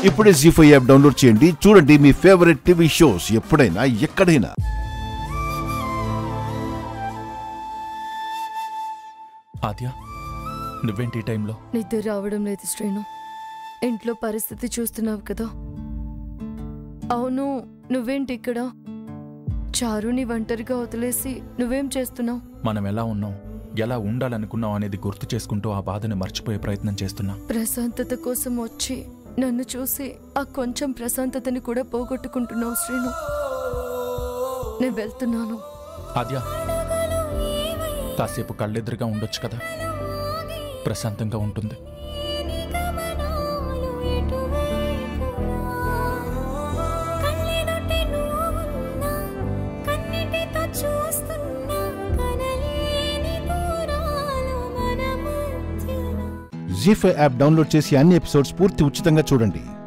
ఇప్పుడే G five app download చేయండి చూడండి మీ ఫేవరెట్ టీవీ షోస్ ఎప్పుడైనా ఎక్కడైనా ఆద్య నువ్వేంటి ఈ టైంలో నిద్ర రావడం లేదు శ్రీను ఇంట్లో పరిస్థితి చూస్తున్నావు కదా అవును నువ్వేంటి ఇక్కడ చారుని ఒంటరిగా వదిలేసి నువ్వేం చేస్తున్నావు మనం ఎలా ఉన్నాం ఎలా ఉండాలనుకున్నాం అనేది గుర్తు చేసుకుంటూ ఆ బాధని మర్చిపోయే ప్రయత్నం చేస్తున్నా ప్రశాంతత కోసం వచ్చి నన్ను చూసి ఆ కొంచెం ప్రశాంతతని కూడా పోగొట్టుకుంటున్నావు శ్రీను నేను వెళ్తున్నాను ఆద్య కాసేపు కళ్ళెదురుగా ఉండొచ్చు కదా ప్రశాంతంగా ఉంటుంది జీ ఫైవ్ యాప్ డౌన్లోడ్ చేసి అన్ని ఎపిసోడ్స్ పూర్తి ఉచితంగా చూడండి